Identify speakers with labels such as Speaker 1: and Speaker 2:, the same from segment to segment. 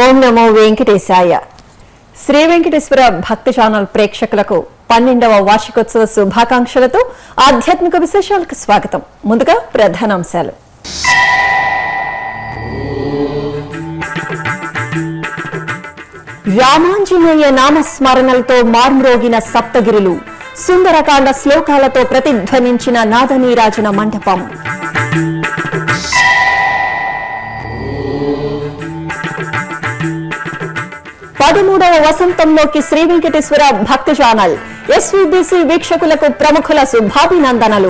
Speaker 1: ఓం నమో వెంకటేశాయ శ్రీ వెంకటేశ్వర భక్తి ఛానల్ ప్రేక్షకులకు పన్నెండవ వార్షికోత్సవ శుభాకాంక్షలతో ఆధ్యాత్మిక విశేషాలకు స్వాగతం ముందుగా ప్రధానాంశాలు రామాంజనేయ నామస్మరణలతో మార్మ్రోగిన సప్తగిరులు సుందరకాండ శ్లోకాలతో ప్రతిధ్వనించిన నాదనీరాజన మండపం పదమూడవ వసంతంలోకి శ్రీ వెంకటేశ్వర భక్తి ఛానల్ ఎస్వీబీసీ వీక్షకులకు ప్రముఖుల శుభాభినందనలు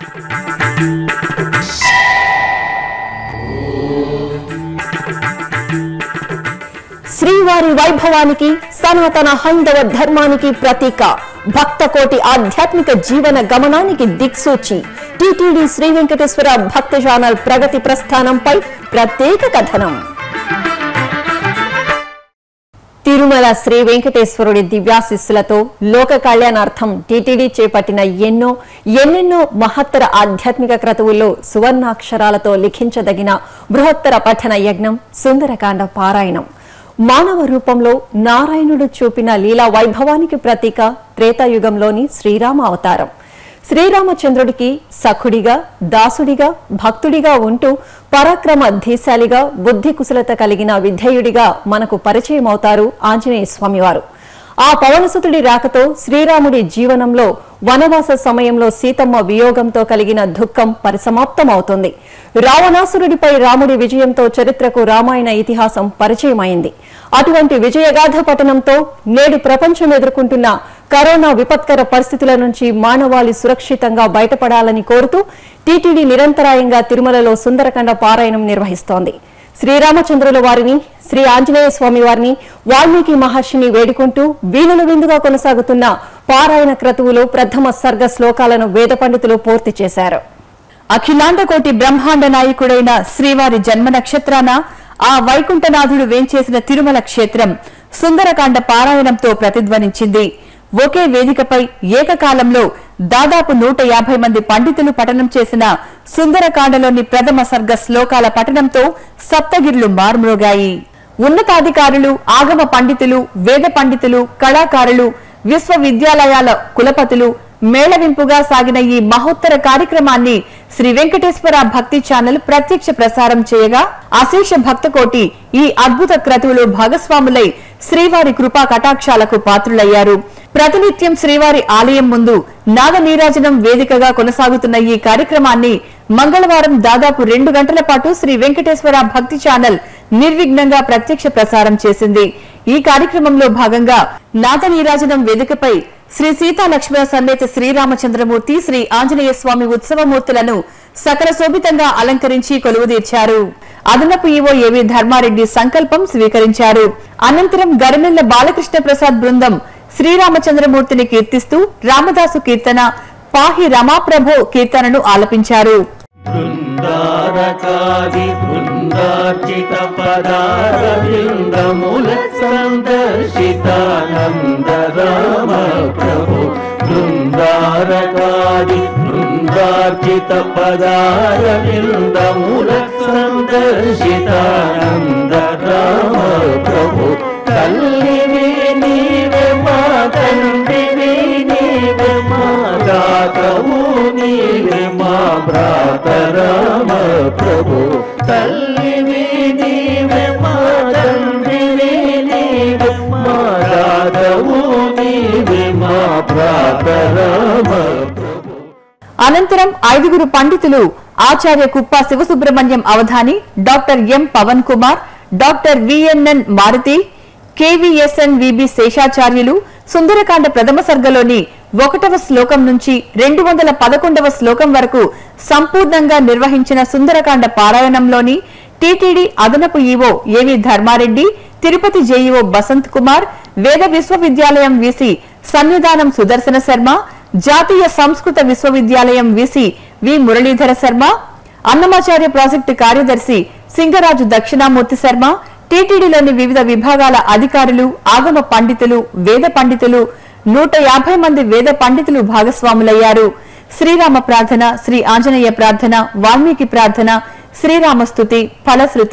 Speaker 1: శ్రీవారి వైభవానికి సనాతన హైందవ ధర్మానికి ప్రతీక భక్తకోటి ఆధ్యాత్మిక జీవన గమనానికి దిక్సూచి టిటిడి శ్రీ వెంకటేశ్వర భక్తి ఛానల్ ప్రగతి ప్రస్థానంపై ప్రత్యేక కథనం తిరుమల శ్రీ వెంకటేశ్వరుడి దివ్యాశిస్సులతో లోక కళ్యాణార్థం టీటీడీ చేపట్టిన ఎన్నో ఎన్నెన్నో మహత్తర ఆధ్యాత్మిక క్రతువుల్లో సువర్ణాక్షరాలతో లిఖించదగిన బృహత్తర పఠన యజ్ఞం సుందరకాండ పారాయణం మానవ రూపంలో నారాయణుడు చూపిన లీలా వైభవానికి ప్రతీక త్రేతాయుగంలోని శ్రీరామ అవతారం శ్రీరామచంద్రుడికి సఖుడిగా దాసుడిగా భక్తుడిగా ఉంటూ పరాక్రమ ధీశాలిగా బుద్ధి కుశలత కలిగిన విధేయుడిగా మనకు పరిచయం అవుతారు ఆంజనేయ స్వామివారు ఆ పవనసుతుడి రాకతో శ్రీరాముడి జీవనంలో వనవాస సమయంలో సీతమ్మ వియోగంతో కలిగిన దుఃఖం పరిసమాప్తమవుతుంది రావణాసురుడిపై రాముడి విజయంతో చరిత్రకు రామాయణ ఇతిహాసం పరిచయమైంది అటువంటి విజయగాథ పఠనంతో నేడు ప్రపంచం ఎదుర్కొంటున్న కరోనా విపత్కర పరిస్థితుల నుంచి మానవాళి సురక్షితంగా బయటపడాలని కోరుతూ టీటీడీ నిరంతరాయంగా తిరుమలలో సుందరకాండ పారాయణం నిర్వహిస్తోంది శ్రీరామచంద్రుల వారిని శ్రీ ఆంజనేయ స్వామి వారిని వాల్మీకి మహర్షిని వేడుకుంటూ వీణుల విందుగా కొనసాగుతున్న పారాయణ క్రతువులో ప్రథమ సర్గ శ్లోకాలను వేద పండితులు పూర్తి చేశారు
Speaker 2: అఖిలాండకోటి బ్రహ్మాండ నాయకుడైన శ్రీవారి జన్మ నక్షత్రాన ఆ వైకుంఠనాథుడు వేంచేసిన తిరుమల క్షేత్రం సుందరకాండ పారాయణంతో ప్రతిధ్వనించింది ఒకే వేదికపై ఏకకాలంలో దాదాపు నూట యాభై మంది పండితులు పఠనం చేసిన సుందరకాండలోని ప్రథమ సర్గ శ్లోకాల పఠనంతో సప్తగిరులు మారుమ్రోగాయి ఉన్నతాధికారులు ఆగమ పండితులు వేద పండితులు కళాకారులు విశ్వవిద్యాలయాల కులపతులు మేళవింపుగా సాగిన ఈ మహోత్తర కార్యక్రమాన్ని శ్రీ వెంకటేశ్వర భక్తి ఛానల్ ప్రత్యక్ష ప్రసారం చేయగా అశేష భక్తకోటి ఈ అద్భుత క్రతువులో భాగస్వాములై శ్రీవారి కృపా కటాక్షాలకు పాత్రులయ్యారు ప్రతినిత్యం శ్రీవారి ఆలయం ముందు నాగ నీరాజనం వేదికగా కొనసాగుతున్న ఈ కార్యక్రమాన్ని మంగళవారం దాదాపు రెండు గంటల పాటు శ్రీ వెంకటేశ్వర భక్తి ఛానల్ నిర్విఘ్నంగా ప్రత్యక్ష ప్రసారం చేసింది ఈ కార్యక్రమంలో భాగంగా నాగ నీరాజనం వేదికపై శ్రీ సీతా లక్ష్మణ సమేత శ్రీరామచంద్రమూర్తి శ్రీ ఆంజనేయ స్వామి ఉత్సవమూర్తులను సకల శోభితంగా అలంకరించి కొలువుదీర్చారు అదనపు ఈవో ఏవి ధర్మారెడ్డి సంకల్పం స్వీకరించారు అనంతరం గరిమెల్ల బాలకృష్ణ ప్రసాద్ బృందం శ్రీరామచంద్రమూర్తిని కీర్తిస్తూ రామదాసు కీర్తన పాహి రమాప్రభో కీర్తనను ఆలపించారు
Speaker 3: బృందారకాది బృందార్చిత పదార బృందముల సందర్శితానంద రామ ప్రభు బృందారకాది బృందార్చిత పదార బృందముల సందర్శితానంద రామ ప్రభు తల్లివి నీవే మా తండ్రివి నీవే మా దాతవు నీవే మా భ్రాత రామ ప్రభు తల్లివి నీవే మా తండ్రివి నీవే మా దాతవు నీవే మా భ్రాత రామ ప్రభు
Speaker 2: అనంతరం ఐదుగురు పండితులు Acharya Kuppa Sivasubrahmanyam Avadhani doctor M Pavan Kumar doctor VNN Maruthi KVSN VB Seshacharyulu Sundarakanda ప్రథమ సర్గలోని ఒకటవ శ్లోకం నుంచి రెండు వందల పదకొండవ శ్లోకం వరకు సంపూర్ణంగా నిర్వహించిన సుందరకాండ పారాయణంలోని టీటీడీ అదనపు EO AV Dharmareddy Tirupati JEO Basant Kumar వేద విశ్వవిద్యాలయం వీసి సన్నిధానం సుదర్శన శర్మ జాతీయ సంస్కృత విశ్వవిద్యాలయం VC V Muralidhara Sharma Annamacharya project కార్యదర్శి సింగరాజు దక్షిణామూర్తి శర్మ టీటీడీలోని వివిధ విభాగాల అధికారులు ఆగమ పండితులు వేద పండితులు నూట యాభై మంది వేద పండితులు భాగస్వాములయ్యారు శ్రీరామ ప్రార్థన శ్రీ ఆంజనేయ ప్రార్థన వాల్మీకి ప్రార్థన శ్రీరామస్తుతి ఫలశ్రుతి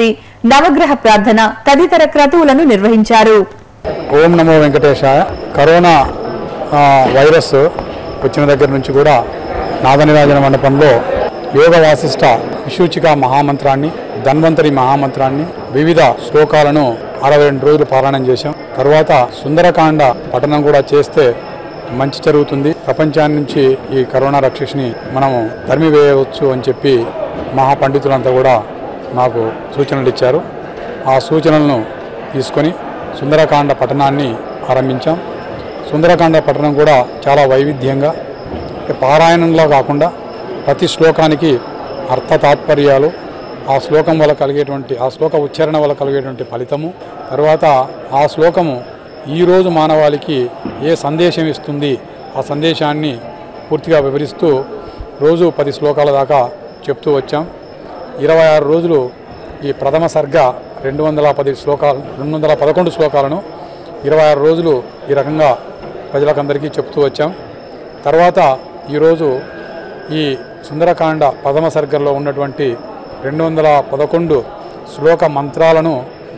Speaker 2: నవగ్రహ ప్రార్థన తదితర క్రతువులను నిర్వహించారు
Speaker 4: ఓం నమో వెంకటేశాయ కరోనా ఆ, వైరస్ వచ్చిన దగ్గర నుంచి కూడా నాదనిరాజన మండపంలో యోగ వాసిష్ట విశూచిక మహామంత్రాన్ని ధన్వంతరి మహామంత్రాన్ని వివిధ శ్లోకాలను అరవై రెండు రోజులు పారాయణం చేశాం తర్వాత సుందరకాండ పఠనం కూడా చేస్తే మంచి జరుగుతుంది ప్రపంచాన్ని నుంచి ఈ కరోనా రక్షిష్ని మనము తరిమివేయవచ్చు అని చెప్పి మహాపండితులంతా కూడా నాకు సూచనలు ఇచ్చారు ఆ సూచనలను తీసుకొని సుందరకాండ పఠనాన్ని ఆరంభించాం సుందరకాండ పఠనం కూడా చాలా వైవిధ్యంగా అంటే పారాయణంలో కాకుండా ప్రతి శ్లోకానికి అర్థ తాత్పర్యాలు ఆ శ్లోకం వల్ల కలిగేటువంటి ఆ శ్లోక ఉచ్చారణ వల్ల కలిగేటువంటి ఫలితము తర్వాత ఆ శ్లోకము ఈరోజు మానవాళికి ఏ సందేశం ఇస్తుంది ఆ సందేశాన్ని పూర్తిగా వివరిస్తూ రోజు పది శ్లోకాల దాకా చెప్తూ వచ్చాం ఇరవై ఆరు రోజులు ఈ ప్రథమ సర్గ రెండు వందల పది శ్లోకాలు రెండు వందల పదకొండు శ్లోకాలను ఇరవై ఆరు రోజులు ఈ రకంగా ప్రజలకందరికీ చెప్తూ వచ్చాం తర్వాత ఈరోజు ఈ సుందరకాండ ప్రథమ సర్గలో ఉన్నటువంటి రెండు వందల పదకొండు శ్లోక మంత్రాలను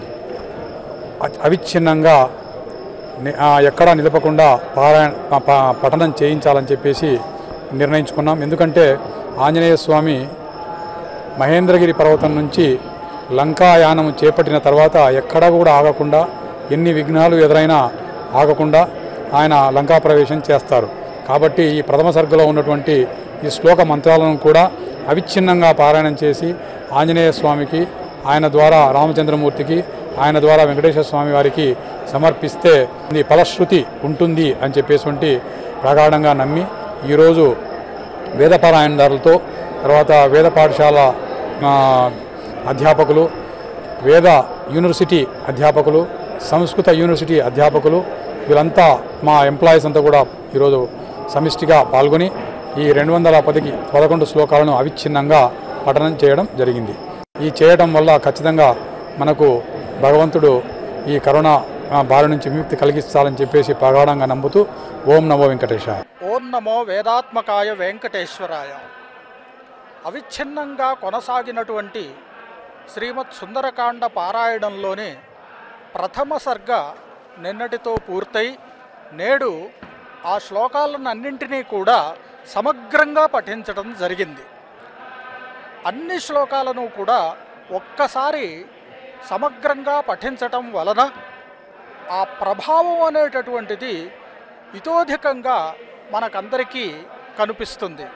Speaker 4: అ- అవిచ్ఛిన్నంగా ని- ఆ, ఎక్కడా నిలపకుండా పారాయణ ప- ప- పఠనం చేయించాలని చెప్పేసి నిర్ణయించుకున్నాం ఎందుకంటే ఆంజనేయ స్వామి మహేంద్రగిరి పర్వతం నుంచి లంకాయానం చేపట్టిన తర్వాత ఎక్కడా కూడా ఆగకుండా ఎన్ని విఘ్నాలు ఎదురైనా ఆగకుండా ఆయన లంకా ప్రవేశం చేస్తారు కాబట్టి ఈ ప్రథమ సర్గలో ఉన్నటువంటి ఈ శ్లోక మంత్రాలను కూడా అవిచ్ఛిన్నంగా పారాయణం చేసి ఆంజనేయ స్వామికి ఆయన ద్వారా రామచంద్రమూర్తికి ఆయన ద్వారా వెంకటేశ్వర స్వామి వారికి సమర్పిస్తే ఈ ఫలశ్రుతి ఉంటుంది అని చెప్పేసి ప్రగాఢంగా నమ్మి ఈరోజు వేదపారాయణదారులతో తర్వాత వేద పాఠశాల ఆ, అధ్యాపకులు వేద యూనివర్సిటీ అధ్యాపకులు సంస్కృత యూనివర్సిటీ అధ్యాపకులు వీళ్ళంతా మా ఎంప్లాయీస్ అంతా కూడా ఈరోజు సమిష్టిగా పాల్గొని ఈ రెండు వందల పదికి పదకొండు శ్లోకాలను అవిచ్ఛిన్నంగా పఠనం చేయడం జరిగింది ఈ చేయడం వల్ల ఖచ్చితంగా మనకు భగవంతుడు ఈ కరోనా ఆ, బారి నుంచి విముక్తి కలిగిస్తారని చెప్పేసి ప్రగాఢంగా నమ్ముతూ ఓం నమో వెంకటేశాయ
Speaker 5: ఓం నమో వేదాత్మకాయ వెంకటేశ్వరాయ అవిచ్ఛిన్నంగా కొనసాగినటువంటి శ్రీమత్ సుందరకాండ పారాయణంలోని ప్రథమ సర్గ నిన్నటితో పూర్తయి నేడు ఆ శ్లోకాలన్నింటినీ కూడా సమగ్రంగా పఠించడం జరిగింది అన్ని శ్లోకాలను కూడా ఒక్కసారి సమగ్రంగా పఠించటం వలన ఆ ప్రభావం అనేటటువంటిది ఇతోధికంగా మనకందరికీ కనిపిస్తుంది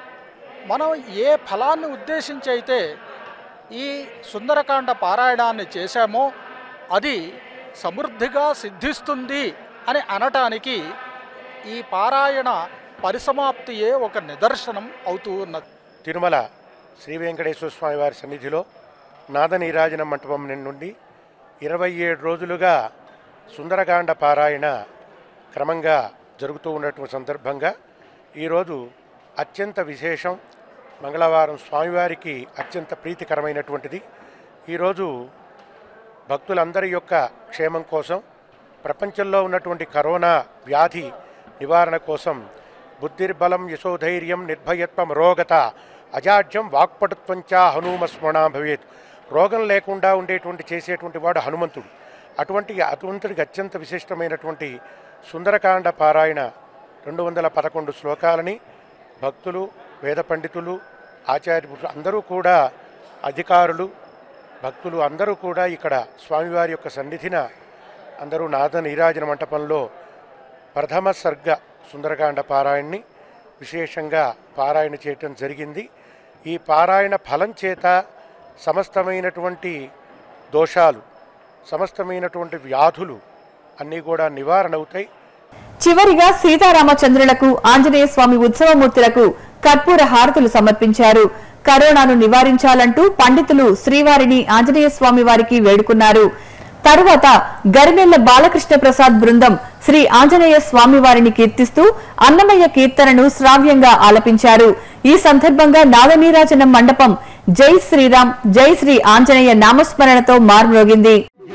Speaker 5: మనం ఏ ఫలాన్ని ఉద్దేశించి అయితే ఈ సుందరకాండ పారాయణాన్ని చేశామో అది సమృద్ధిగా సిద్ధిస్తుంది అని అనటానికి ఈ పారాయణ పరిసమాప్తియే ఒక నిదర్శనం అవుతూ ఉన్నది
Speaker 6: తిరుమల శ్రీ వెంకటేశ్వర స్వామి వారి సన్నిధిలో నాద నీరాజన మంటపం నుండి ఇరవై ఏడు రోజులుగా సుందరకాండ పారాయణ క్రమంగా జరుగుతూ ఉన్నటువంటి సందర్భంగా ఈరోజు అత్యంత విశేషం మంగళవారం స్వామివారికి అత్యంత ప్రీతికరమైనటువంటిది ఈరోజు భక్తులందరి యొక్క క్షేమం కోసం ప్రపంచంలో ఉన్నటువంటి కరోనా వ్యాధి నివారణ కోసం బుద్ధిర్బలం యశోధైర్యం నిర్భయత్వం రోగత అజాడ్యం వాక్పటుత్వంచా హనుమ స్మరణ భవేత్ రోగం లేకుండా ఉండేటువంటి చేసేటువంటి వాడు హనుమంతుడు అటువంటి అటువంటికి అత్యంత విశిష్టమైనటువంటి సుందరకాండ పారాయణ రెండు వందల పదకొండు శ్లోకాలని భక్తులు వేద పండితులు ఆచార్యులు అందరూ కూడా అధికారులు భక్తులు అందరూ కూడా ఇక్కడ స్వామివారి యొక్క సన్నిధిన అందరూ నాద నీరాజన మంటపంలో ప్రథమ సర్గ సుందరకాండ పారాయణని విశేషంగా పారాయణ చేయటం జరిగింది ఈ పారాయణ ఫలం చేత సమస్తమైనటువంటి దోషాలు సమస్తమైనటువంటి వ్యాధులు అన్నీ కూడా నివారణ అవుతాయి
Speaker 2: చివరిగా సీతారామచంద్రులకు ఆంజనేయ స్వామి ఉత్సవమూర్తులకు కర్పూర హారతులు సమర్పించారు కరోనాను నివారించాలంటూ పండితులు శ్రీవారిని ఆంజనేయ స్వామి వారికి వేడుకున్నారు తరువాత గరిమెళ్ల బాలకృష్ణ ప్రసాద్ బృందం శ్రీ ఆంజనేయ స్వామి వారిని కీర్తిస్తూ అన్నమయ్య కీర్తనను శ్రావ్యంగా ఆలపించారు ఈ సందర్భంగా నాగనీరాజనం మండపం జై శ్రీరామ్ జై శ్రీ ఆంజనేయ నామస్మరణతో మార్మ్రోగింది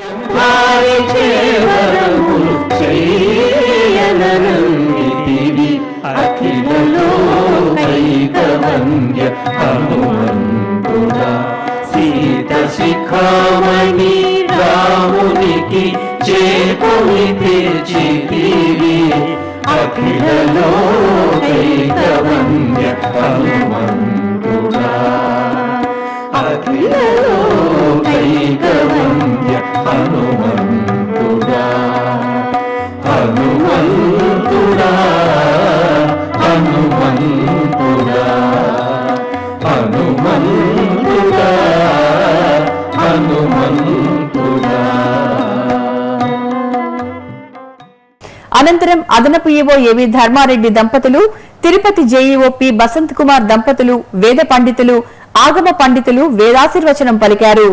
Speaker 3: వారి చేవరములు చేయనరంగితివి అఖిలలో కైకవంద్య హనుమంతుడా సీత శిఖామణి అఖిలలోకైకవంద్య హనుమంతుడా అఖిలలోకైకవంద్య హనుమంతుడా హనుమంతుడా హనుమంతుడా హనుమంతుడా హనుమంతుడా
Speaker 2: అనంతరం అదనపు ఈవో ఏవి ధర్మారెడ్డి దంపతులు తిరుపతి జేఈఓ పి బసంత్ కుమార్ దంపతులు వేద పండితులు ఆగమ పండితులు వేదాశీర్వచనం పలికారు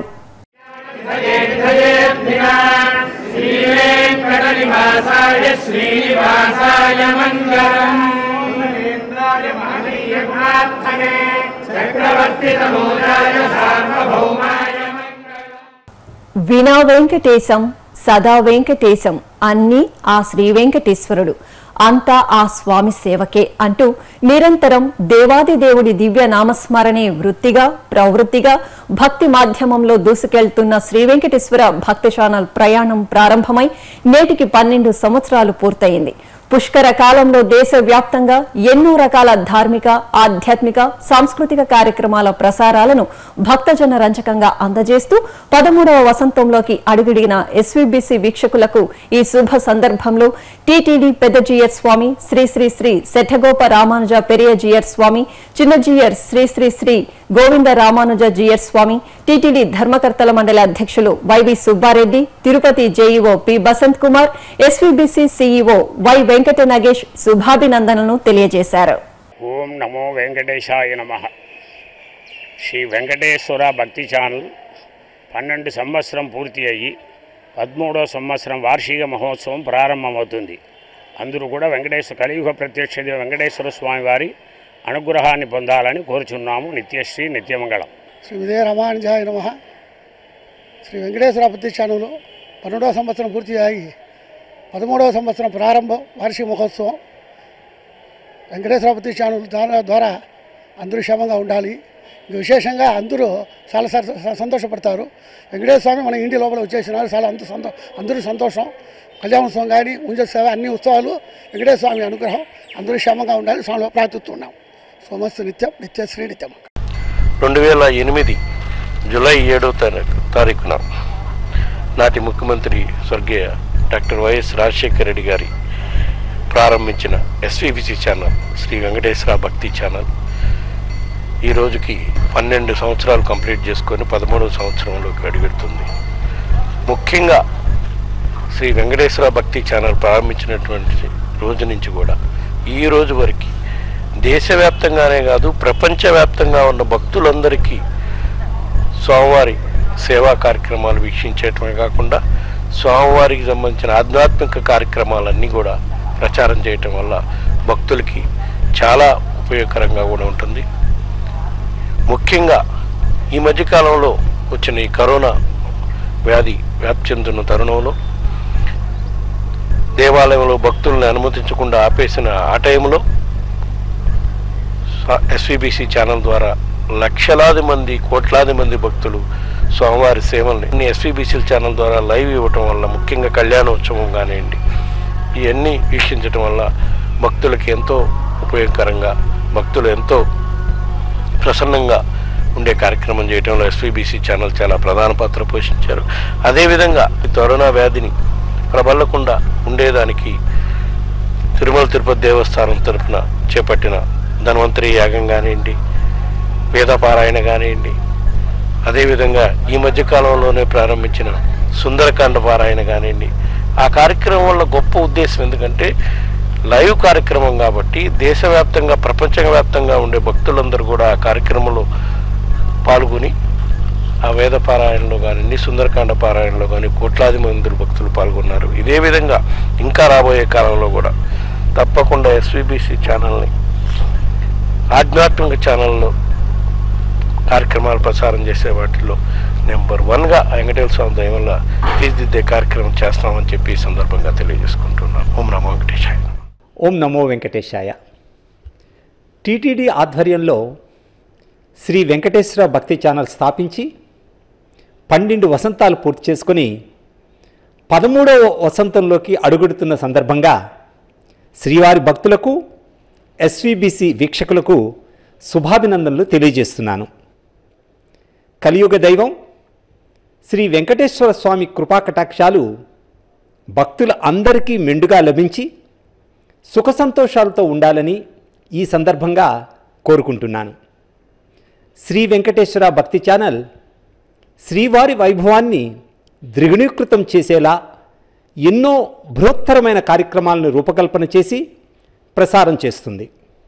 Speaker 1: వినా వెంకటేశం సదా వెంకటేశం అన్నీ ఆ శ్రీ వెంకటేశ్వరుడు అంతా ఆ స్వామి సేవకే అంటూ నిరంతరం దేవాది దేవుడి దివ్య నామస్మరణే వృత్తిగా ప్రవృత్తిగా భక్తి మాధ్యమంలో దూసుకెళ్తున్న శ్రీ వెంకటేశ్వర భక్తి ఛానల్ ప్రయాణం ప్రారంభమై నేటికి పన్నెండు సంవత్సరాలు పూర్తయింది పుష్కర కాలంలో దేశవ్యాప్తంగా ఎన్నో రకాల ధార్మిక ఆధ్యాత్మిక సాంస్కృతిక కార్యక్రమాల ప్రసారాలను భక్తజన రంజకంగా అందజేస్తూ పదమూడవ వసంతంలోకి అడుగుడిగిన ఎస్వీబీసీ వీక్షకులకు ఈ శుభ సందర్భంలో టీటీడీ పెద్ద జీయర్ స్వామి శ్రీ శ్రీ శ్రీ శఠగోప రామానుజ పెరియ జీయర్ స్వామి చిన్న జీయర్ శ్రీ శ్రీ శ్రీ గోవింద రామానుజ జీయర్ స్వామి టీటీడీ ధర్మకర్తల మండలి అధ్యక్షులు YV Subbareddy Tirupati JEO P Basant Kumar SVBC CEO Y Venkata Nagesh శుభాభినందనలను తెలియజేశారు
Speaker 7: ఓం నమో వెంకటేశాయ నమ శ్రీ వెంకటేశ్వర భక్తి ఛానల్ పన్నెండు సంవత్సరం పూర్తి అయ్యి పదమూడో సంవత్సరం వార్షిక మహోత్సవం ప్రారంభమవుతుంది అందరూ కూడా వెంకటేశ్వర కలియుగ ప్రత్యక్ష దేవ వెంకటేశ్వర స్వామి వారి అనుగ్రహాన్ని పొందాలని కోరుచున్నాము నిత్యశ్రీ నిత్యమంగళం
Speaker 8: శ్రీ విజయ రామానుజాయ నమ శ్రీ వెంకటేశ్వర ప్రతిష్టానంలో పన్నెండవ సంవత్సరం పూర్తి అయ్యి పదమూడవ సంవత్సరం ప్రారంభం వార్షిక మహోత్సవం వెంకటేశ్వర ప్రతిష్టానం ద్వారా ద్వారా అందరూ క్షేమంగా ఉండాలి ఇంకా విశేషంగా అందరూ చాలా స- స- సంతోషపడతారు వెంకటేశ్వర స్వామి మన ఇంటి లోపల వచ్చేసినారు చాలా అంత సంతో అందరూ సంతోషం కళ్యాణోత్సవం కానీ ఉంజ సేవ అన్ని ఉత్సవాలు వెంకటేశ్వర స్వామి అనుగ్రహం అందరూ క్షేమంగా ఉండాలి స్వామిలో ప్రార్థిస్తున్నాం సోమస్తు నిత్యం నిత్యశ్రీ నిత్యం
Speaker 6: రెండు వేల ఎనిమిది జూలై ఏడో తారీఖు తారీఖున నాటి ముఖ్యమంత్రి స్వర్గీయ డాక్టర్ వైఎస్ రాజశేఖర రెడ్డి గారి ప్రారంభించిన ఎస్విబిసి ఛానల్ శ్రీ వెంకటేశ్వర భక్తి ఛానల్ ఈ రోజుకి పన్నెండు సంవత్సరాలు కంప్లీట్ చేసుకొని పదమూడవ సంవత్సరంలోకి అడుగుతుంది ముఖ్యంగా శ్రీ వెంకటేశ్వర భక్తి ఛానల్ ప్రారంభించినటువంటి రోజు నుంచి కూడా ఈ రోజు వరకు దేశవ్యాప్తంగానే కాదు ప్రపంచవ్యాప్తంగా ఉన్న భక్తులందరికీ స్వామివారి సేవా కార్యక్రమాలు వీక్షించేయటమే కాకుండా స్వామివారికి సంబంధించిన ఆధ్యాత్మిక కార్యక్రమాలన్నీ కూడా ప్రచారం చేయటం వల్ల భక్తులకి చాలా ఉపయోగకరంగా కూడా ఉంటుంది ముఖ్యంగా ఈ మధ్యకాలంలో వచ్చిన ఈ కరోనా వ్యాధి వ్యాప్తి చెందుతున్న తరుణంలో దేవాలయంలో భక్తుల్ని అనుమతించకుండా ఆపేసిన ఆ టైంలో ఎస్విబిసి ఛానల్ ద్వారా లక్షలాది మంది కోట్లాది మంది భక్తులు స్వామివారి సేవల్ని ఎస్విబిసి ఛానల్ ద్వారా లైవ్ ఇవ్వటం వల్ల ముఖ్యంగా కళ్యాణోత్సవం కానివ్వండి ఇవన్నీ వీక్షించటం వల్ల భక్తులకి ఎంతో ఉపయోగకరంగా భక్తులు ఎంతో ప్రసన్నంగా ఉండే కార్యక్రమం చేయడంలో ఎస్విబిసి ఛానల్ చాలా ప్రధాన పాత్ర పోషించారు అదేవిధంగా ఈ కరోనా వ్యాధిని ప్రబలకుండా ఉండేదానికి తిరుమల తిరుపతి దేవస్థానం తరఫున చేపట్టిన ధన్వంతరి యాగం కానివ్వండి వేదపారాయణ కానివ్వండి అదేవిధంగా ఈ మధ్య కాలంలోనే ప్రారంభించిన సుందరకాండ పారాయణ కానివ్వండి ఆ కార్యక్రమం వల్ల గొప్ప ఉద్దేశం ఎందుకంటే లైవ్ కార్యక్రమం కాబట్టి దేశవ్యాప్తంగా ప్రపంచవ్యాప్తంగా ఉండే భక్తులందరూ కూడా ఆ కార్యక్రమంలో పాల్గొని ఆ వేద పారాయణలో కానీ సుందరకాండ పారాయణలో కానీ కోట్లాది మంది భక్తులు పాల్గొన్నారు ఇదే విధంగా ఇంకా రాబోయే కాలంలో కూడా తప్పకుండా ఎస్విబిసి ఛానల్ని ఆధ్యాత్మిక ఛానల్లో కార్యక్రమాలు ప్రసారం చేసే వాటిల్లో నెంబర్ వన్గా వెంకటేశ్వర స్వామి దయ వల్ల తీర్చిదిద్దే కార్యక్రమం చేస్తామని చెప్పి ఈ సందర్భంగా తెలియజేసుకుంటున్నాం ఓం నమో వెంకటేశాయ
Speaker 9: ఓం నమో వెంకటేశాయ టీటీడీ ఆధ్వర్యంలో శ్రీ వెంకటేశ్వర భక్తి ఛానల్ స్థాపించి పన్నెండు వసంతాలు పూర్తి చేసుకొని పదమూడవ వసంతంలోకి అడుగుడుతున్న సందర్భంగా శ్రీవారి భక్తులకు ఎస్విబిసి వీక్షకులకు శుభాభినందనలు తెలియజేస్తున్నాను కలియుగ దైవం శ్రీ వెంకటేశ్వర స్వామి కృపా కటాక్షాలు భక్తుల అందరికీ మెండుగా లభించి సుఖ సంతోషాలతో ఉండాలని ఈ సందర్భంగా కోరుకుంటున్నాను శ్రీ వెంకటేశ్వర భక్తి ఛానల్ శ్రీవారి వైభవాన్ని ద్విగుణీకృతం చేసేలా ఎన్నో బృహత్తరమైన కార్యక్రమాలను రూపకల్పన చేసి ప్రసారం చేస్తుంది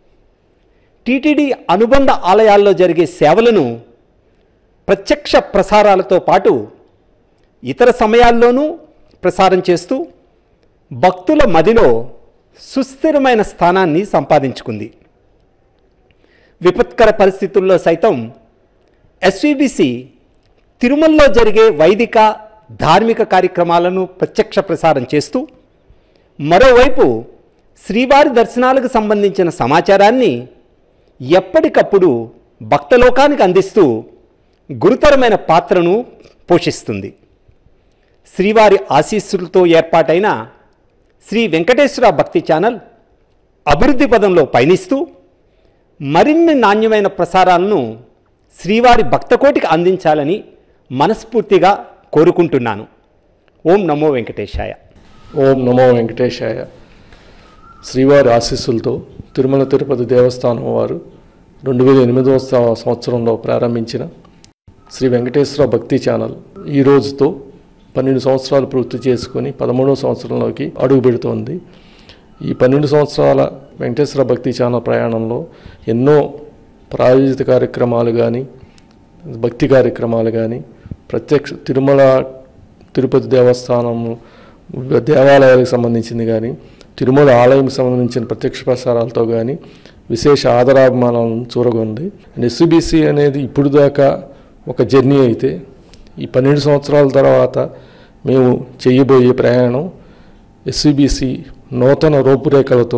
Speaker 9: టీటీడీ అనుబంధ ఆలయాల్లో జరిగే సేవలను ప్రత్యక్ష ప్రసారాలతో పాటు ఇతర సమయాల్లోనూ ప్రసారం చేస్తూ భక్తుల మదిలో సుస్థిరమైన స్థానాన్ని సంపాదించుకుంది విపత్కర పరిస్థితుల్లో సైతం ఎస్విబిసి తిరుమలలో జరిగే వైదిక ధార్మిక కార్యక్రమాలను ప్రత్యక్ష ప్రసారం చేస్తూ మరోవైపు శ్రీవారి దర్శనాలకు సంబంధించిన సమాచారాన్ని ఎప్పటికప్పుడు భక్తలోకానికి అందిస్తూ గురుతరమైన పాత్రను పోషిస్తుంది శ్రీవారి ఆశీస్సులతో ఏర్పాటైన శ్రీ వెంకటేశ్వర భక్తి ఛానల్ అభివృద్ధి పదంలో పయనిస్తూ మరిన్ని నాణ్యమైన ప్రసారాలను శ్రీవారి భక్తకోటికి అందించాలని మనస్ఫూర్తిగా కోరుకుంటున్నాను ఓం నమో వెంకటేశాయ
Speaker 10: ఓం నమో వెంకటేశాయ శ్రీవారి ఆశీస్సులతో తిరుమల తిరుపతి దేవస్థానం వారు రెండు వేల ఎనిమిదవ సం- సంవత్సరంలో ప్రారంభించిన శ్రీ వెంకటేశ్వర భక్తి ఛానల్ ఈ రోజుతో పన్నెండు సంవత్సరాలు పూర్తి చేసుకొని పదమూడవ సంవత్సరంలోకి అడుగు పెడుతోంది ఈ పన్నెండు సంవత్సరాల వెంకటేశ్వర భక్తి ఛానల్ ప్రయాణంలో ఎన్నో ప్రాయోజిత కార్యక్రమాలు కానీ భక్తి కార్యక్రమాలు కానీ ప్రత్యక్ష తిరుమల తిరుపతి దేవస్థానం దేవాలయాలకు సంబంధించింది కానీ తిరుమల ఆలయం సంబంధించిన ప్రత్యక్ష ప్రసారాలతో కానీ విశేష ఆదరాభిమానాలను చూరగొంది ఎస్బీసీ అనేది ఇప్పుడు దాకా ఒక జర్నీ అయితే ఈ పన్నెండు సంవత్సరాల తర్వాత మేము చేయబోయే ప్రయాణం ఎస్సీబీసీ నూతన రూపురేఖలతో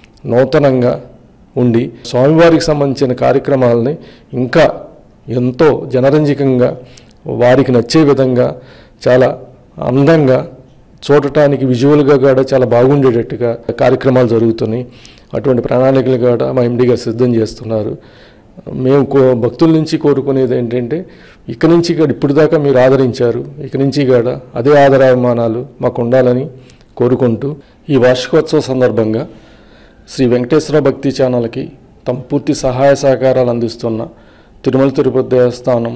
Speaker 10: నూతనంగా ఉండి స్వామివారికి సంబంధించిన కార్యక్రమాలని ఇంకా ఎంతో జనరంజకంగా వారికి నచ్చే విధంగా చాలా అందంగా చూడటానికి విజువల్గా కూడా చాలా బాగుండేటట్టుగా కార్యక్రమాలు జరుగుతున్నాయి అటువంటి ప్రణాళికలు కూడా మా ఎండి గారు సిద్ధం చేస్తున్నారు మేము కో భక్తుల నుంచి కోరుకునేది ఏంటంటే ఇక నుంచి కూడా ఇప్పుడు దాకా మీరు ఆదరించారు ఇక నుంచి కూడా అదే ఆదరాభిమానాలు మాకు ఉండాలని కోరుకుంటూ ఈ వార్షికోత్సవ సందర్భంగా శ్రీ వెంకటేశ్వర భక్తి ఛానల్కి తమ పూర్తి సహాయ సహకారాలు అందిస్తున్న తిరుమల తిరుపతి దేవస్థానం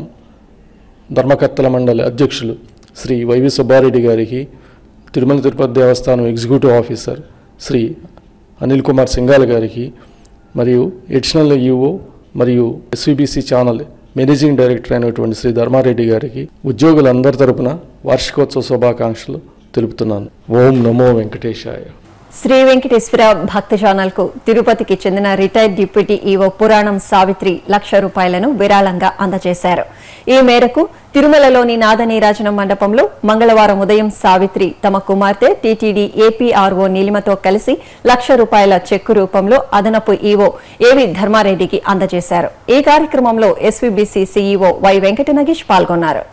Speaker 10: ధర్మకర్తల మండలి అధ్యక్షులు శ్రీ వైవి సుబ్బారెడ్డి గారికి తిరుమల తిరుపతి దేవస్థానం ఎగ్జిక్యూటివ్ ఆఫీసర్ శ్రీ అనిల్ కుమార్ సింగాల్ గారికి మరియు ఎడిషనల్ ఈఓ మరియు ఎస్విబిసి ఛానల్ మేనేజింగ్ డైరెక్టర్ అయినటువంటి శ్రీ ధర్మారెడ్డి గారికి ఉద్యోగులందరి తరపున వార్షికోత్సవ శుభాకాంక్షలు తెలుపుతున్నాను ఓం నమో వెంకటేశాయ
Speaker 1: శ్రీ వెంకటేశ్వర భక్త ఛానల్ కు తిరుపతికి చెందిన రిటైర్డ్ డిప్యూటీ ఈవో పురాణం సావిత్రి లక్ష రూపాయలను విరాళంగా అందజేశారు ఈ మేరకు తిరుమలలోని నాదనీరాజనం మండపంలో మంగళవారం ఉదయం సావిత్రి తమ కుమార్తె టీటీడీ ఏపీఆర్ఓ నీలిమతో కలిసి లక్ష రూపాయల చెక్కు రూపంలో అదనపు ఈవో ఏవి ధర్మారెడ్డికి అందజేశారు ఈ కార్యక్రమంలో SVBC CEO Y Venkata Nagesh పాల్గొన్నారు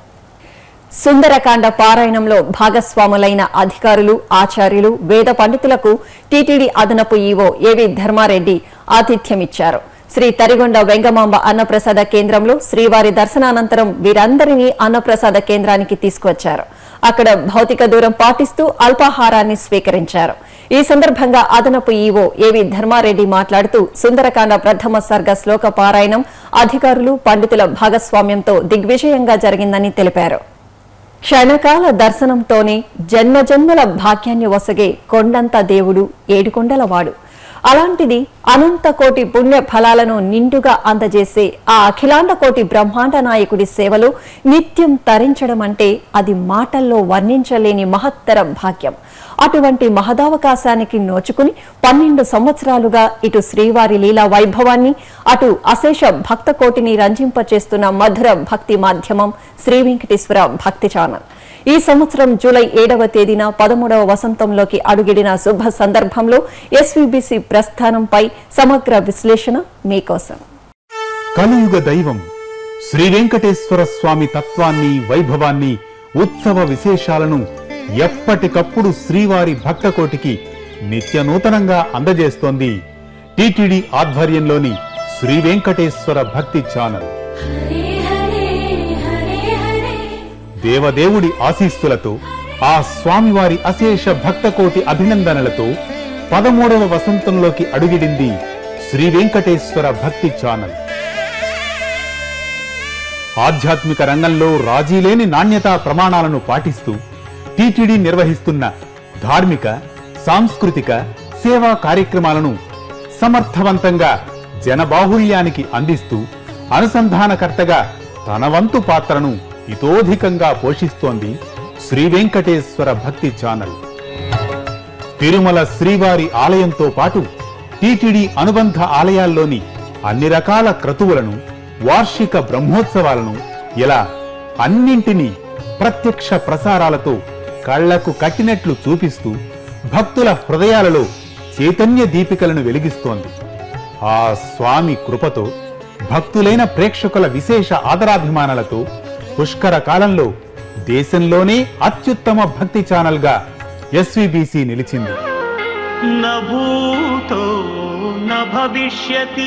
Speaker 1: సుందరకాండ పారాయణంలో భాగస్వాములైన అధికారులు ఆచార్యులు వేద పండితులకు టీటీడీ అదనపు ఈవో ఏవి ధర్మారెడ్డి ఆతిథ్యమిచ్చారు శ్రీ తరిగొండ వెంగమాంబ అన్నప్రసాద కేంద్రంలో శ్రీవారి దర్శనానంతరం వీరందరినీ అన్నప్రసాద కేంద్రానికి తీసుకువచ్చారు అక్కడ భౌతిక దూరం పాటిస్తూ అల్పాహారాన్ని స్వీకరించారు ఈ సందర్భంగా అదనపు ఈవో ఏవి ధర్మారెడ్డి మాట్లాడుతూ సుందరకాండ ప్రథమ సర్గ శ్లోక పారాయణం అధికారులు పండితుల భాగస్వామ్యంతో దిగ్విజయంగా జరిగిందని తెలిపారు క్షణకాల దర్శనంతోనే జన్మజన్మల భాగ్యాన్ని వసగే కొండంత దేవుడు ఏడుకొండలవాడు అలాంటిది అనంత కోటి పుణ్య ఫలాలను నిండుగా అందజేసే ఆ అఖిలాండ కోటి బ్రహ్మాండ నాయకుడి సేవలో నిత్యం తరించడం అంటే అది మాటల్లో వర్ణించలేని మహత్తర భాగ్యం అటువంటి మహదావకాశానికి నోచుకుని పన్నెండు సంవత్సరాలుగా ఇటు శ్రీవారి లీలా వైభవాన్ని అటు అశేష భక్త కోటిని రంజింపచేస్తున్న మధుర భక్తి మాధ్యమం శ్రీ వెంకటేశ్వర భక్తి ఛానల్ ఈ సంవత్సరం జూలై ఏడవ తేదీన పదమూడవ వసంతంలోకి అడుగిడిన శుభ సందర్భంలో ఎస్వీబీసీ ప్రస్థానంపై సమగ్ర విశ్లేషణ మీకోసం
Speaker 11: కలియుగ దైవం శ్రీ వెంకటేశ్వర స్వామి తత్వాన్ని వైభవాన్ని ఉత్సవ విశేషాలను ఎప్పటికప్పుడు శ్రీవారి భక్తకోటికి నిత్య నూతనంగా అందజేస్తోంది టిటిడి ఆధ్వర్యంలోని శ్రీ వెంకటేశ్వర భక్తి ఛానల్ దేవదేవుడి ఆశీస్సులతో ఆ స్వామివారి అశేష భక్తకోటి అభినందనలతో పదమూడవ వసంతంలోకి అడుగిడింది శ్రీ వెంకటేశ్వర భక్తి ఛానల్ ఆధ్యాత్మిక రంగంలో రాజీలేని నాణ్యతా ప్రమాణాలను పాటిస్తూ టీటీడీ నిర్వహిస్తున్న ధార్మిక సాంస్కృతిక సేవా కార్యక్రమాలను సమర్థవంతంగా జనబాహుళ్యానికి అందిస్తూ అనుసంధానకర్తగా తన వంతు పాత్రను ఇతోధికంగా పోషిస్తోంది శ్రీ వెంకటేశ్వర భక్తి ఛానల్ తిరుమల శ్రీవారి ఆలయంతో పాటు టీటీడీ అనుబంధ ఆలయాల్లోని అన్ని రకాల క్రతువులను వార్షిక బ్రహ్మోత్సవాలను ఇలా అన్నింటినీ ప్రత్యక్ష ప్రసారాలతో కళ్లకు కట్టినట్లు చూపిస్తూ భక్తుల హృదయాలలో చైతన్య దీపికలను వెలిగిస్తోంది ఆ స్వామి కృపతో భక్తులైన ప్రేక్షకుల విశేష ఆదరాభిమానాలతో పుష్కర కాలంలో దేశంలోనే అత్యుత్తమ భక్తి ఛానల్గా ఎస్వీబీసీ నిలిచింది
Speaker 3: न भूतो न भविष्यति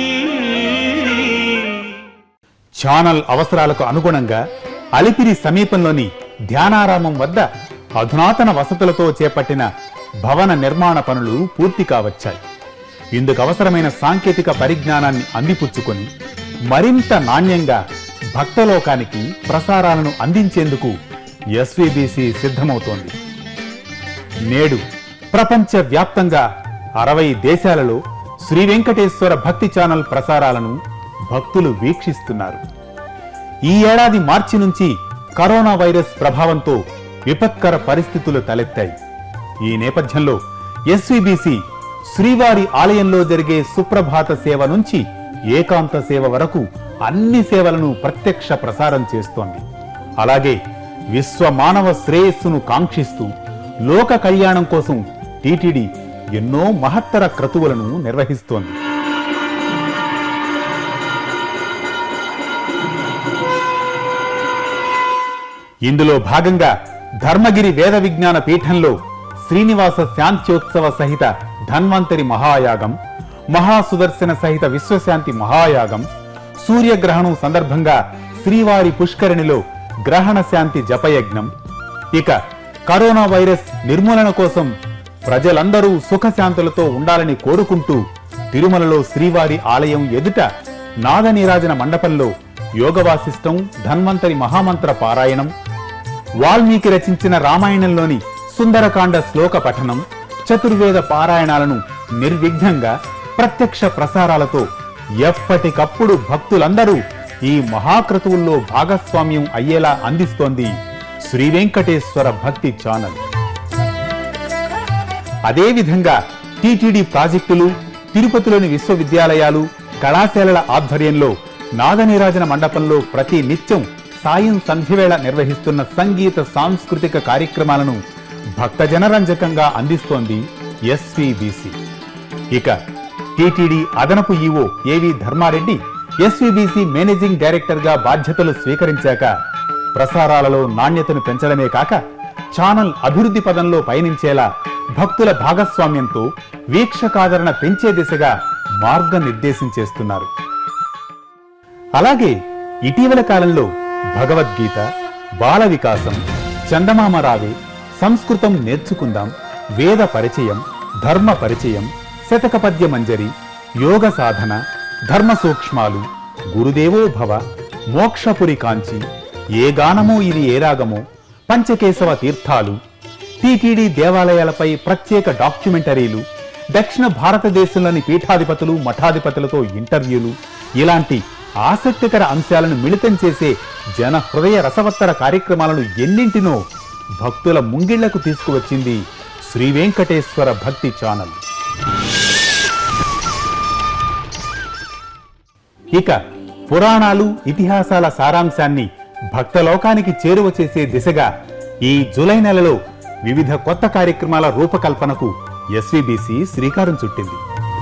Speaker 11: ఛానల్ అవసరాలకు అనుగుణంగా అలిపిరి సమీపంలోని ధ్యానారామం వద్ద అధునాతన వసతులతో చేపట్టిన భవన నిర్మాణ పనులు పూర్తి కావచ్చాయి ఇందుకు అవసరమైన సాంకేతిక పరిజ్ఞానాన్ని అందిపుచ్చుకొని మరింత నాణ్యంగా భక్తలోకానికి ప్రసారాలను అందించేందుకు ఎస్వీబీసీ సిద్ధమవుతోంది నేడు ప్రపంచ వ్యాప్తంగా అరవై దేశాలలో శ్రీ వెంకటేశ్వర భక్తి ఛానల్ ప్రసారాలను భక్తులు వీక్షిస్తున్నారు ఈ ఏడాది మార్చి నుంచి కరోనా వైరస్ ప్రభావంతో విపత్కర పరిస్థితులు తలెత్తాయి ఈ నేపథ్యంలో ఎస్వీబీసీ శ్రీవారి ఆలయంలో జరిగే సుప్రభాత సేవ నుంచి ఏకాంత సేవ వరకు అన్ని సేవలను ప్రత్యక్ష ప్రసారం చేస్తోంది అలాగే విశ్వ మానవ శ్రేయస్సును కాంక్షిస్తూ లోక కళ్యాణం కోసం టీటీడీ ఎన్నో మహత్తర క్రతువులను నిర్వహిస్తోంది ఇందులో భాగంగా ధర్మగిరి వేద విజ్ఞాన పీఠంలో శ్రీనివాస శాంత్యోత్సవ సహిత ధన్వంతరి మహాయాగం మహాసుదర్శన సహిత విశ్వశాంతి మహాయాగం సూర్యగ్రహణం సందర్భంగా శ్రీవారి పుష్కరిణిలో గ్రహణ శాంతి జపయజ్ఞం ఇక కరోనా వైరస్ నిర్మూలన కోసం ప్రజలందరూ సుఖశాంతులతో ఉండాలని కోరుకుంటూ తిరుమలలో శ్రీవారి ఆలయం ఎదుట నాదనీరాజన మండపంలో యోగవాసిష్టం ధన్వంతరి మహామంత్ర పారాయణం వాల్మీకి రచించిన రామాయణంలోని సుందరకాండ శ్లోక పఠనం చతుర్వేద పారాయణాలను నిర్విఘ్నంగా ప్రత్యక్ష ప్రసారాలతో ఎప్పటికప్పుడు భక్తులందరూ ఈ మహాక్రతువుల్లో భాగస్వామ్యం అయ్యేలా అందిస్తోంది శ్రీ వెంకటేశ్వర భక్తి ఛానల్ అదేవిధంగా టీటీడీ ప్రాజెక్టులు తిరుపతిలోని విశ్వవిద్యాలయాలు కళాశాలల ఆధ్వర్యంలో నాదనీరాజన మండపంలో ప్రతి నిత్యం సాయం సంధ్యవేళ నిర్వహిస్తున్న సంగీత సాంస్కృతిక కార్యక్రమాలను భక్తజనరంజకంగా అందిస్తోంది ఎస్వీబీసీ ఇక టీటీడీ అదనపు EO AV Dharmareddy SVBC managing డైరెక్టర్గా బాధ్యతలు స్వీకరించాక ప్రసారాలలో నాణ్యతను పెంచడమే కాక ఛానల్ అభివృద్ధి పదంలో పయనించేలా భక్తుల భాగస్వామ్యంతో వీక్షకాదరణ పెంచే దిశగా మార్గనిర్దేశం చేస్తున్నారు అలాగే ఇటీవల కాలంలో భగవద్గీత బాల వికాసం చందమామ రావే సంస్కృతం నేర్చుకుందాం వేద పరిచయం ధర్మ పరిచయం శతక పద్య మంజరి యోగ సాధన ధర్మ సూక్ష్మాలు గురుదేవో భవ మోక్షపురి కాంచి ఏ గానమో ఇది ఏ రాగమో పంచకేశవ తీర్థాలు టీటీడీ దేవాలయాలపై ప్రత్యేక డాక్యుమెంటరీలు దక్షిణ భారతదేశంలోని పీఠాధిపతులు మఠాధిపతులతో ఇంటర్వ్యూలు ఇలాంటి ఆసక్తికర అంశాలను మిళితం చేసే జన హృదయ రసవత్తర కార్యక్రమాలను ఎన్నింటినో భక్తుల ముంగిళ్లకు తీసుకువచ్చింది శ్రీ వెంకటేశ్వర భక్తి ఛానల్ ఇక పురాణాలు ఇతిహాసాల సారాంశాన్ని భక్తలోకానికి చేరువ చేసే దిశగా ఈ జూలై నెలలో వివిధ కొత్త కార్యక్రమాల రూపకల్పనకు ఎస్వీబీసీ శ్రీకారం చుట్టింది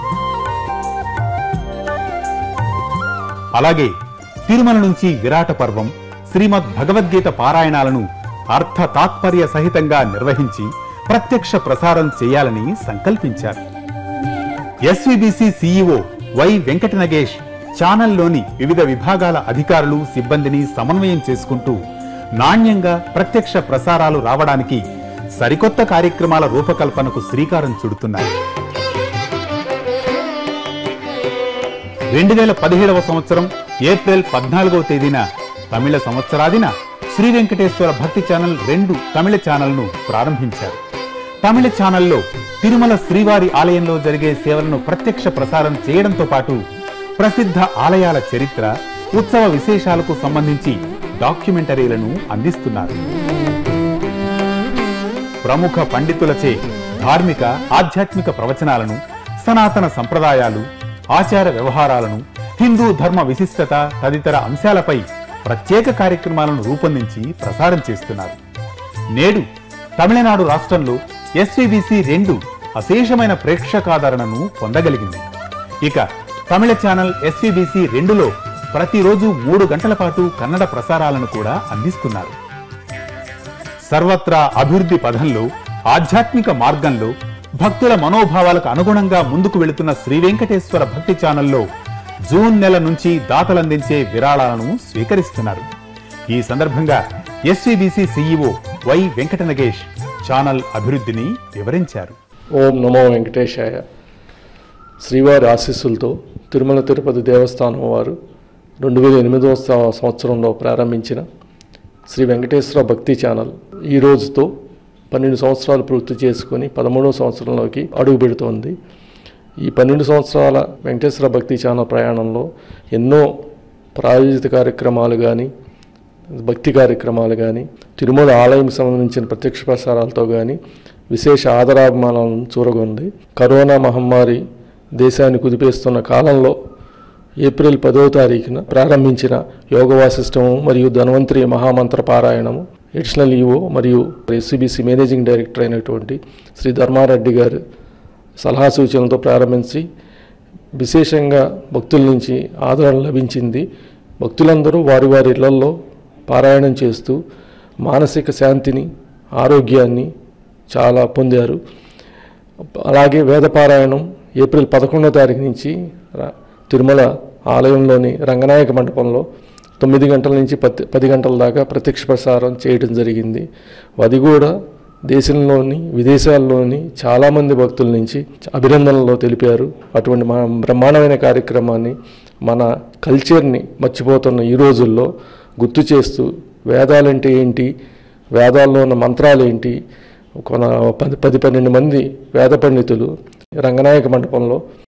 Speaker 11: అలాగే తిరుమల నుంచి విరాట పర్వం శ్రీమద్ భగవద్గీత పారాయణాలను అర్థ తాత్పర్య సహితంగా నిర్వహించి ప్రత్యక్ష ప్రసారం చేయాలని సంకల్పించారు SVBC CEO Y Venkata Nagesh ఛానల్లోని వివిధ విభాగాల అధికారులు సిబ్బందిని సమన్వయం చేసుకుంటూ నాణ్యంగా ప్రత్యక్ష ప్రసారాలు రావడానికి సరికొత్త కార్యక్రమాల రూపకల్పనకు శ్రీకారం చుడుతున్నారు రెండు వేల పదిహేడవ సంవత్సరం ఏప్రిల్ పద్నాలుగవ తేదీన తమిళ సంవత్సరాదిన శ్రీ వెంకటేశ్వర భక్తి ఛానల్ రెండు తమిళ ఛానల్ను ప్రారంభించారు తమిళ ఛానల్లో తిరుమల శ్రీవారి ఆలయంలో జరిగే సేవలను ప్రత్యక్ష ప్రసారం చేయడంతో పాటు ప్రసిద్ధ ఆలయాల చరిత్ర ఉత్సవ విశేషాలకు సంబంధించి డాక్యుమెంటరీలను అందిస్తున్నారు ప్రముఖ పండితులచే ధార్మిక ఆధ్యాత్మిక ప్రవచనాలను సనాతన సంప్రదాయాలు ఆచార వ్యవహారాలను హిందూ ధర్మ విశిష్టత తదితర అంశాలపై ప్రత్యేక కార్యక్రమాలను రూపొందించి ప్రసారం చేస్తున్నారు నేడు తమిళనాడు రాష్ట్రంలో ఎస్వీబీసీ రెండు అశేషమైన ప్రేక్షకాదరణను పొందగలిగింది ఇక తమిళ ఛానల్ ఎస్వీబీసీ రెండులో ప్రతిరోజు మూడు గంటల పాటు కన్నడ ప్రసారాలను కూడా అందిస్తున్నారు సర్వత్రా అభివృద్ధి పథంలో ఆధ్యాత్మిక మార్గంలో భక్తుల మనోభావాలకు అనుగుణంగా ముందుకు వెళుతున్న శ్రీ వెంకటేశ్వర భక్తి ఛానల్లో జూన్ నెల నుంచి దాతలందించే విరాళాలను స్వీకరిస్తున్నారు ఈ సందర్భంగా SVBC CEO Y Venkata Nagesh channel అభివృద్ధిని వివరించారు
Speaker 10: ఓం నమో వెంకటేశాయ శ్రీవారి ఆశీస్సులతో తిరుమల తిరుపతి దేవస్థానం వారు రెండు వేల ఎనిమిదవ సం- సంవత్సరంలో ప్రారంభించిన శ్రీ వెంకటేశ్వర భక్తి ఛానల్ ఈ రోజుతో పన్నెండు సంవత్సరాలు పూర్తి చేసుకొని పదమూడవ సంవత్సరంలోకి అడుగు పెడుతోంది ఈ పన్నెండు సంవత్సరాల వెంకటేశ్వర భక్తి ఛానల్ ప్రయాణంలో ఎన్నో ప్రాయోజిత కార్యక్రమాలు కానీ భక్తి కార్యక్రమాలు కానీ తిరుమల ఆలయం సంబంధించిన ప్రత్యక్ష ప్రసారాలతో కానీ విశేష ఆదరాభిమానాలను చూరగొంది కరోనా మహమ్మారి దేశాన్ని కుదిపేస్తున్న కాలంలో ఏప్రిల్ పదవ తారీఖున ప్రారంభించిన యోగ వాసిష్టము మరియు ధన్వంతరి మహామంత్ర పారాయణము ఎడిషనల్ ఈఓ మరియు ఎస్సీబీసీ మేనేజింగ్ డైరెక్టర్ అయినటువంటి శ్రీ ధర్మారెడ్డి గారు సలహా సూచనలతో ప్రారంభించి విశేషంగా భక్తుల నుంచి ఆదరణ లభించింది భక్తులందరూ వారి వారి ఇళ్లల్లో పారాయణం చేస్తూ మానసిక శాంతిని ఆరోగ్యాన్ని చాలా పొందారు అలాగే వేదపారాయణం ఏప్రిల్ పదకొండో తారీఖు నుంచి ర- తిరుమల ఆలయంలోని రంగనాయక మండపంలో తొమ్మిది గంటల నుంచి పది పది గంటల దాకా ప్రత్యక్ష ప్రసారం చేయడం జరిగింది అది కూడా దేశంలోని విదేశాల్లోని చాలామంది భక్తుల నుంచి అభినందనలు తెలిపారు అటువంటి మా బ్రహ్మాండమైన కార్యక్రమాన్ని మన కల్చర్ని మర్చిపోతున్న ఈ రోజుల్లో గుర్తు చేస్తూ వేదాలంటే ఏంటి వేదాల్లో ఉన్న మంత్రాలు ఏంటి కొన పది పది పన్నెండు మంది వేద పండితులు రంగనాయక మండపంలో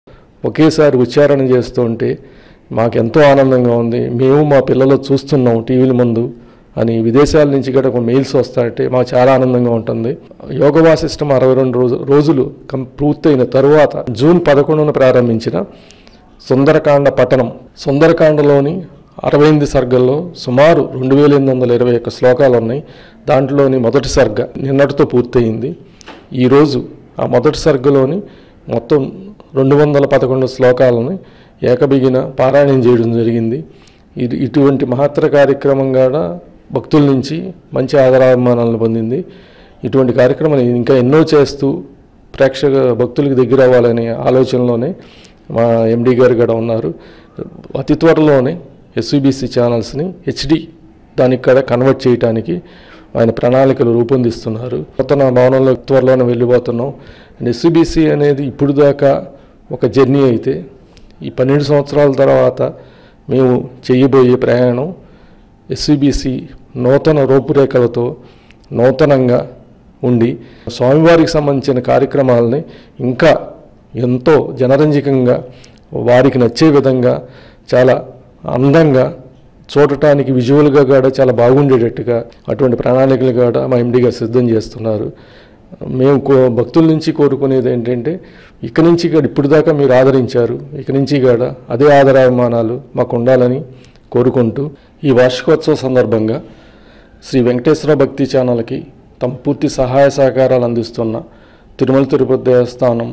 Speaker 10: ఒకేసారి ఉచ్చారణ చేస్తూ ఉంటే మాకెంతో ఆనందంగా ఉంది మేము మా పిల్లలు చూస్తున్నాం టీవీల ముందు అని విదేశాల నుంచి కూడా ఒక మెయిల్స్ వస్తాయంటే మాకు చాలా ఆనందంగా ఉంటుంది యోగ వాసిష్టం అరవై రెండు రోజు రోజులు కం పూర్తయిన తరువాత జూన్ పదకొండున ప్రారంభించిన సుందరకాండ పఠనం సుందరకాండలోని అరవై ఎనిమిది సర్గల్లో సుమారు రెండు వేల ఎనిమిది వందల ఇరవై ఒక్క శ్లోకాలు ఉన్నాయి దాంట్లోని మొదటి సర్గ నిన్నటితో పూర్తయింది ఈరోజు ఆ మొదటి సర్గలోని మొత్తం రెండు వందల పదకొండు శ్లోకాలను ఏకబిగిన పారాయణం చేయడం జరిగింది ఇది ఇటువంటి మహత్తర కార్యక్రమం కూడా భక్తుల నుంచి మంచి ఆదరాభిమానాలను పొందింది ఇటువంటి కార్యక్రమాలు ఇంకా ఎన్నో చేస్తూ ప్రేక్షక భక్తులకు దగ్గర అవ్వాలనే ఆలోచనలోనే మా ఎండి గారు కూడా ఉన్నారు అతి త్వరలోనే ఎస్వీబీసీ ఛానల్స్ని హెచ్డి దానికి కూడా కన్వర్ట్ చేయడానికి ఆయన ప్రణాళికలు రూపొందిస్తున్నారు నూతన భవనంలో త్వరలోనే వెళ్ళిపోతున్నాం అండ్ ఎస్వీబీసీ అనేది ఇప్పుడు దాకా ఒక జర్నీ అయితే ఈ పన్నెండు సంవత్సరాల తర్వాత మేము చేయబోయే ప్రయాణం ఎస్వీబీసీ నూతన రూపురేఖలతో నూతనంగా ఉండి స్వామివారికి సంబంధించిన కార్యక్రమాలని ఇంకా ఎంతో జనరంజకంగా వారికి నచ్చే విధంగా చాలా అందంగా చూడటానికి విజువల్గా కూడా చాలా బాగుండేటట్టుగా అటువంటి ప్రణాళికలు కూడా మా ఎండి గారు సిద్ధం చేస్తున్నారు మేము కో భక్తుల నుంచి కోరుకునేది ఏంటంటే ఇక నుంచి కూడా ఇప్పుడు దాకా మీరు ఆదరించారు ఇక నుంచి కూడా అదే ఆదరాభిమానాలు మాకు ఉండాలని కోరుకుంటూ ఈ వార్షికోత్సవ సందర్భంగా శ్రీ వెంకటేశ్వర భక్తి ఛానల్కి తమ పూర్తి సహాయ సహకారాలు అందిస్తున్న తిరుమల తిరుపతి దేవస్థానం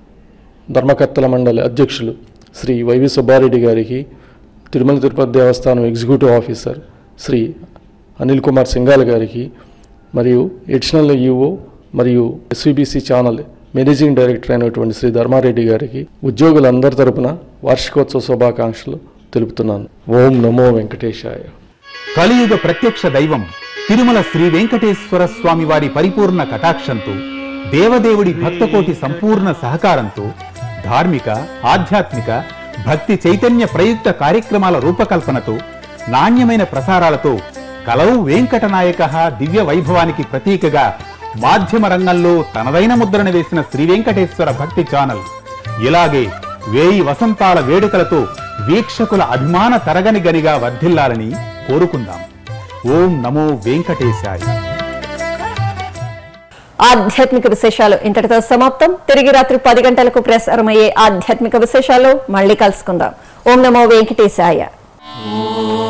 Speaker 10: ధర్మకర్తల మండలి అధ్యక్షులు శ్రీ వైవి సుబ్బారెడ్డి గారికి తిరుమల తిరుపతి దేవస్థానం ఎగ్జిక్యూటివ్ ఆఫీసర్ శ్రీ అనిల్ కుమార్ సింగాల్ గారికి మరియు ఎడిషనల్ ఈఓ మరియు ఎస్విబిసి ఛానల్ మేనేజింగ్ డైరెక్టర్ అయినటువంటి శ్రీ ధర్మారెడ్డి గారికి ఉద్యోగులందరి తరపున వార్షికోత్సవ శుభాకాంక్షలు తెలుపుతున్నాను ఓం నమో వెంకటేశాయ
Speaker 11: కలియుగ ప్రత్యక్ష దైవం తిరుమల శ్రీ వెంకటేశ్వర స్వామి వారి పరిపూర్ణ కటాక్షంతో దేవదేవుడి భక్తకోటి సంపూర్ణ సహకారంతో ధార్మిక ఆధ్యాత్మిక భక్తి చైతన్య ప్రయుక్త కార్యక్రమాల రూపకల్పనతో నాణ్యమైన ప్రసారాలతో కలవు వెంకటనాయక దివ్య వైభవానికి ప్రతీకగా మాధ్యమ రంగంలో తనదైన ముద్రను వేసిన శ్రీ వెంకటేశ్వర భక్తి ఛానల్ ఇలాగే వేయి వసంతాల వేడుకలతో వీక్షకుల అభిమాన తరగని గనిగా వర్ధిల్లాలని కోరుకుందాం ఓం నమో వెంకటేశాయ
Speaker 1: ఆధ్యాత్మిక విశేషాలు ఇంతటితో సమాప్తం తిరిగి రాత్రి పది గంటలకు ప్రసారమయ్యే ఆధ్యాత్మిక విశేషాలు మళ్ళీ కలుసుకుందాం ఓం నమో వెంకటేశాయ
Speaker 12: ఓం